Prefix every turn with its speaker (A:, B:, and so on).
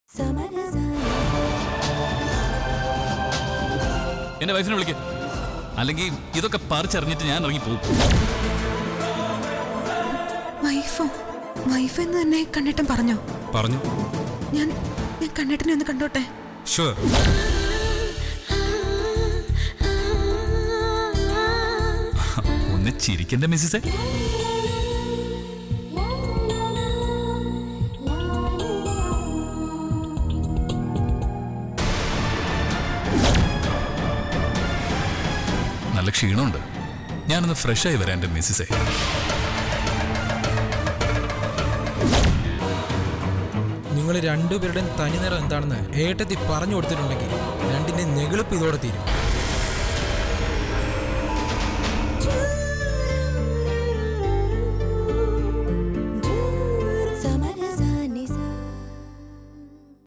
A: എന്റെ വൈഫിനെ വിളിക്ക അല്ലെങ്കിൽ ഇതൊക്കെ പറിച്ചറിഞ്ഞിട്ട് ഞാൻ ഇറങ്ങി പോകും
B: വൈഫോ വൈഫ് എന്ന് തന്നെ കണ്ണേട്ടൻ പറഞ്ഞോ
C: പറഞ്ഞു
B: ഞാൻ ഞാൻ കണ്ണേട്ടനെ ഒന്ന് കണ്ടോട്ടെ
C: ഷുവർ
A: ഒന്ന് ചിരിക്കണ്ട മിസ്സിസേ നല്ല ക്ഷീണമുണ്ട് ഞാനൊന്ന് ഫ്രഷായി വരാം എൻ്റെ മിസ്സിസേ
D: നിങ്ങൾ രണ്ടുപേരുടെയും തനിനിറം എന്താണെന്ന് ഏട്ടത്തി പറഞ്ഞു കൊടുത്തിട്ടുണ്ടെങ്കിൽ രണ്ടിന്റെ നെകിളിപ്പ് ഇതോടെ തീരും